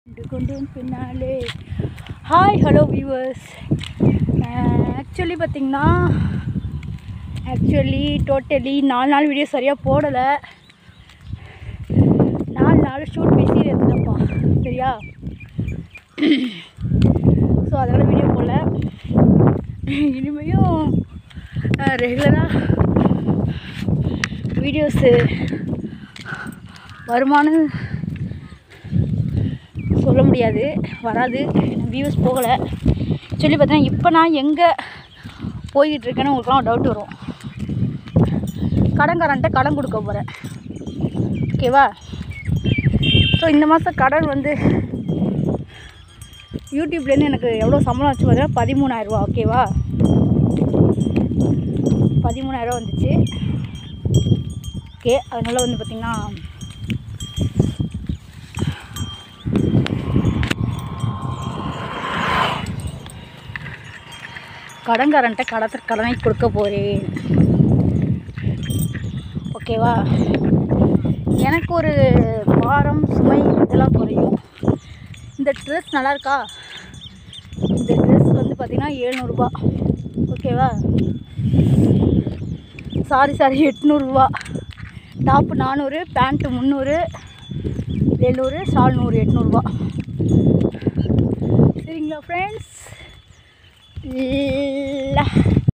கொண்டு கொண்டேன் பின்னாலே ஹாய் ஹலோ வியூவர்ஸ் ஆக்சுவலி பார்த்தீங்கன்னா ஆக்சுவலி டோட்டலி நாலு நாள் வீடியோ சரியாக போடலை நாலு நாள் ஷூட் பிஸி இருந்தப்பா சரியா ஸோ அதனால் வீடியோ போடல இனிமேயும் ரெகுலராக வீடியோஸு வருமானு சொல்ல முடியாது வராது வியூஸ் போகலை சொல்லி பார்த்தீங்கன்னா இப்போ நான் எங்கே போய்கிட்டு இருக்கேன்னு உங்களுக்குலாம் டவுட் வரும் கடன்காரன்ட்ட கடன் கொடுக்க போகிறேன் ஓகேவா ஸோ இந்த மாதம் கடன் வந்து யூடியூப்லேருந்து எனக்கு எவ்வளோ சம்பளம் வச்சு பார்த்தீங்கன்னா பதிமூணாயிரரூவா ஓகேவா பதிமூணாயிரரூவா வந்துச்சு ஓகே அதனால் வந்து பார்த்திங்கன்னா கடன்காரன்ட்ட கடத்த கடனை கொடுக்க போகிறேன் ஓகேவா எனக்கு ஒரு பாரம் சுமை இதெல்லாம் குறையும் இந்த ட்ரெஸ் நல்லா இருக்கா இந்த ட்ரெஸ் வந்து பார்த்திங்கன்னா ஏழ்நூறுபா ஓகேவா சாரி சாரி எட்நூறுரூவா டாப்பு நானூறு பேண்ட்டு முந்நூறு எழுநூறு ஷால் நூறு எட்நூறுபா சரிங்களா ஃப்ரெண்ட்ஸ்